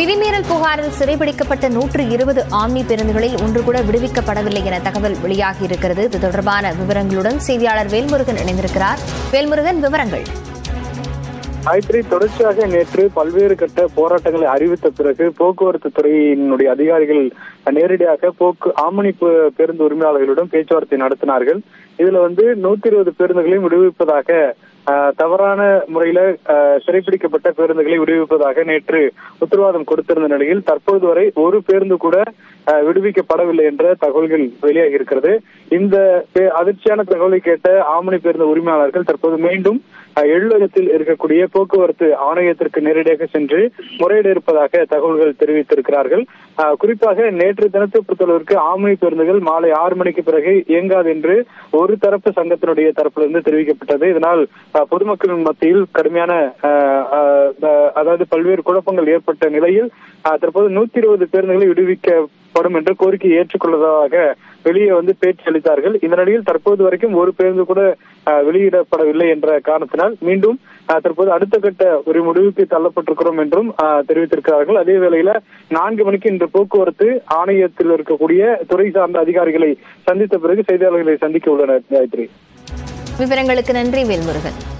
விதிமீறல் புகாரில் சிறைபிடிக்கப்பட்ட நூற்று இருபது ஆம்னி பேருந்துகளில் ஒன்று கூட விடுவிக்கப்படவில்லை என தகவல் வெளியாகியிருக்கிறது இது தொடர்பான விவரங்களுடன் செய்தியாளர் வேல்முருகன் இணைந்திருக்கிறார் வேல்முருகன் விவரங்கள் காயத்ரி தொடர்ச்சியாக நேற்று பல்வேறு கட்ட போராட்டங்களை அறிவித்த பிறகு போக்குவரத்து துறையினுடைய அதிகாரிகள் நேரடியாக போக்கு ஆமணி பே- பேருந்து உரிமையாளர்களிடம் பேச்சுவார்த்தை நடத்தினார்கள் இதுல வந்து நூத்தி இருபது பேருந்துகளையும் விடுவிப்பதாக ஆஹ், தவறான முறையில ஆஹ், சிறைப்பிடிக்கப்பட்ட பேருந்துகளை விடுவிப்பதாக நேற்று உத்தரவாதம் கொடுத்திருந்த நிலையில் தற்போது வரை ஒரு பேருந்து கூட ஆஹ், விடுவிக்கப்படவில்லை என்ற தகவல்கள் வெளியாகி இருக்கிறது இந்த பே- அதிர்ச்சியான தகவலை கேட்ட ஆமணி பேருந்து உரிமையாளர்கள் தற்போது மீண்டும் அஹ், எள்ளுலகத்தில் இருக்கக்கூடிய போக்குவரத்து ஆணையத்திற்கு நேரடியாக சென்று முறையிட இருப்பதாக தகவல்கள் தெரிவித்திருக்கிறார்கள் அஹ், குறிப்பாக நேற்று தினத்தை பொறுத்தளவிற்கு ஆம்னி பேருந்துகள் மாலை ஆறு மணிக்கு பிறகு இயங்காது என்று ஒரு தரப்பு சங்கத்தினுடைய தரப்பிலிருந்து தெரிவிக்கப்பட்டது இதனால் அஹ், பொதுமக்களின் மத்தியில் கடுமையான அஹ், அஹ், அஹ், அதாவது பல்வேறு குழப்பங்கள் ஏற்பட்ட நிலையில் அஹ், தற்போது நூத்தி இருபது பேருந்துகளை விடுவிக்கப்படும் என்று கோரிக்கையை ஏற்றுக்கொள்வதாக வெளியே வந்து பேச்சு அளித்தார்கள் இந்த நிலையில் தற்போது வரைக்கும் ஒரு பேருந்து கூட அஹ், வெளியிடப்படவில்லை என்ற காரணத்தினால் மீண்டும் அஹ், தற்போது அடுத்த கட்ட ஒரு முடிவுக்கு தள்ளப்பட்டிருக்கிறோம் என்றும் அஹ், தெரிவித்திருக்கிறார்கள் அதே வேளையில நான்கு மணிக்கு இன்று போக்குவரத்து ஆணையத்தில் இருக்கக்கூடிய துறை சார்ந்த அதிகாரிகளை சந்தித்த பிறகு செய்தியாளர்களை சந்திக்க உள்ளனர் காயத்ரி விவரங்களுக்கு நன்றி வேல்முருகன்